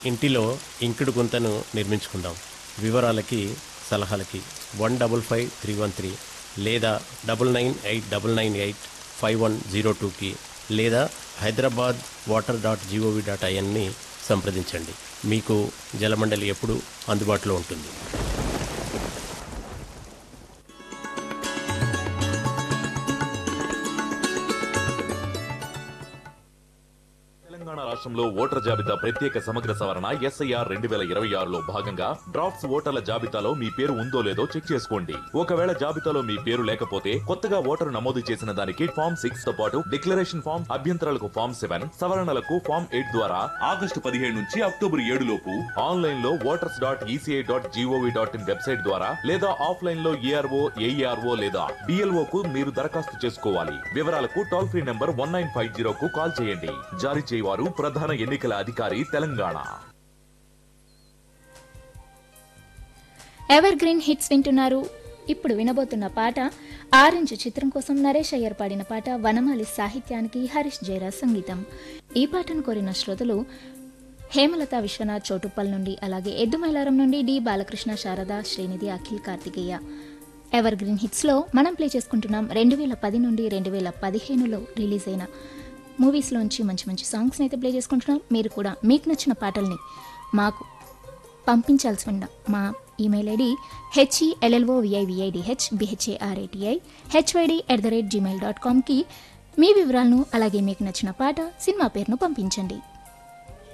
ఇంటిలో ఇంకుడు గుంతను నిర్మించుకుందాం వివరాలకి సలహాలకి one double five three one three లేదా double nine eight double nine eight five one zero టూకి లేదా Hyderabad water dot GOV dot ఐఎన్ని సంప్రదించండి మీకు జలమండలి ఎప్పుడు అందుబాటులో ఉంటుంది తెలంగాణ రాష్ట్రంలో ఓటర్ జాబితా ప్రత్యేక సమగ్ర సవరణ ఎస్ఐఆర్ రెండు వేల ఇరవై ఆరులో భాగంగా డ్రాఫ్ట్స్ ఓటర్ల జాబితాలో మీ పేరు ఉందో లేదో చెక్ చేసుకోండి ఒకవేళ జాబితాలో మీ పేరు లేకపోతే కొత్తగా ఓటరు నమోదు చేసిన దానికి ఫామ్ సిక్స్ తో పాటు డిక్లరేషన్ ఫామ్ అభ్యంతరాలకు ఫామ్ సెవెన్ సవరణలకు ఫామ్ ఎయిట్ ద్వారా ఆగస్టు పదిహేడు నుంచి అక్టోబర్ ఏడు లోపు ఆన్లైన్ లో voters dot ECI dot GOV dot in website ద్వారా లేదా ఆఫ్లైన్ లో ఏఆర్ఓ ఏఈఆర్ఓ లేదా డిఎల్ఓ కు మీరు దరఖాస్తు చేసుకోవాలి వివరాలకు toll free number one nine five zero కు కాల్ చేయండి జారీ చేయవారు ప్రధాన ఎన్నికల అధికారి తెలంగాణ ఎవర్ గ్రీన్ హిట్స్ వింటున్నారు ఇప్పుడు వినబోతున్న పాట ఆరెంజ్ చిత్రం కోసం నరేష్ అయ్యర్ పాడిన పాట వనమాలి సాహిత్యానికి హరీష్ జయరాజ్ సంగీతం ఈ పాటను కోరిన శ్రోతలు హేమలత విశ్వనాథ్ చోటుప్పల్ నుండి అలాగే ఎద్దుమైలారం నుండి D Balakrishna Sharada Srinidhi Akhil Kartikeya evergreen హిట్స్లో మనం ప్లే చేసుకుంటున్నాం రెండు వేల పది నుండి రెండు వేల పదిహేనులో రిలీజ్ అయిన మూవీస్లోంచి మంచి మంచి సాంగ్స్ని అయితే ప్లే చేసుకుంటున్నాం మీరు కూడా మీకు నచ్చిన పాటల్ని మాకు పంపించాల్సి ఉన్న మా email ID HELLO VIVIDH BHARATI HYD at the rate gmail dot కామ్కి మీ వివరాలను అలాగే మీకు నచ్చిన పాట సినిమా పేరును పంపించండి